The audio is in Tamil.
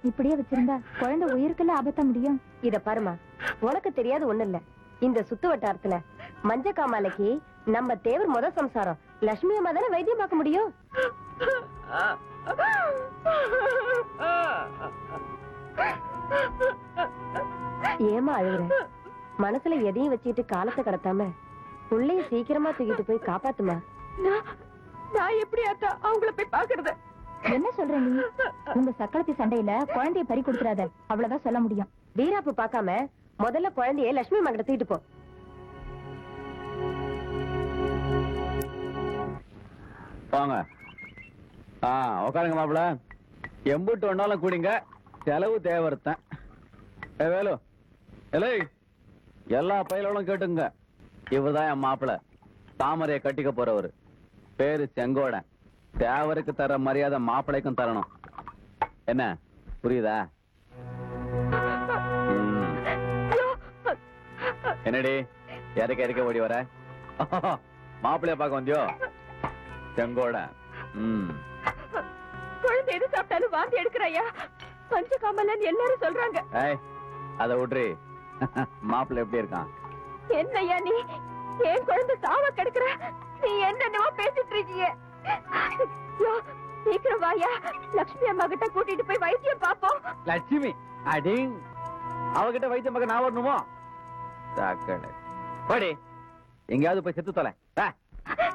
இப்படியே வச்சிருந்தா குழந்தை உயிருக்குள்ள ஆபத்த முடியும் இத பாருமா உனக்கு தெரியாது ஒண்ணு இல்ல இந்த சுத்து வட்டாரத்துல மஞ்ச காமாலைக்கு நம்ம தேவர் முத சம்சாரம் லட்சுமி அம்மா தானே வைத்தியம் பார்க்க முடியும் ஏமா அழுகுற மனசுல எதையும் வச்சுக்கிட்டு காலத்தை கடத்தாம புள்ளைய சீக்கிரமா தூக்கிட்டு போய் காப்பாத்துமா நான் எப்படி அத்தா அவங்கள போய் பாக்குறது என்ன சொல்ற நீ உங்க சக்களத்தி சண்டையில குழந்தைய பறி கொடுத்துறாத அவ்வளவுதான் சொல்ல முடியும் வீராப்பு பார்க்காம முதல்ல குழந்தைய லட்சுமி அம்மா கிட்ட தூக்கிட்டு போ வாங்க ஆ உட்காருங்க மாப்பிள எம்புட்டு ஒன்னாலும் கூடிங்க செலவு தேவர்த்தன் ஏ வேலு எலை எல்லா பயிலும் கேட்டுங்க இவர்தான் என் மாப்பிள தாமரைய கட்டிக்க போறவரு பேரு செங்கோடன் தேவருக்கு தர மரியாதை மாப்பிளைக்கும் தரணும் என்ன புரியுதா ம். என்னடி இறக்க இறக்க ஓடி வர மாப்பிளைய பார்க்க வந்தியோ செங்கோடன் ம் குழந்தை எது சாப்பிட்டாலும் வாந்தி எடுக்கிறாயா பஞ்ச காமலன்னு எல்லாரும் சொல்றாங்க ஏய் அத விட்ரி மாப்பிள்ளை எப்படி இருக்கான் என்னய்யா நீ என் குழந்தை சாவ கெடுக்கிற நீ என்னென்னவோ பேசிட்டு இருக்கீங்க யோ, சீக்கிரம் வாயா லக்ஷ்மி அம்மா கிட்ட கூட்டிட்டு போய் வைத்தியம் பாப்போம் லட்சுமி அடிங் அவகிட்ட வைத்தியம் பார்க்க நான் வரணுமோ சாக்கடை போடி எங்கேயாவது போய் செத்து தொலை வா.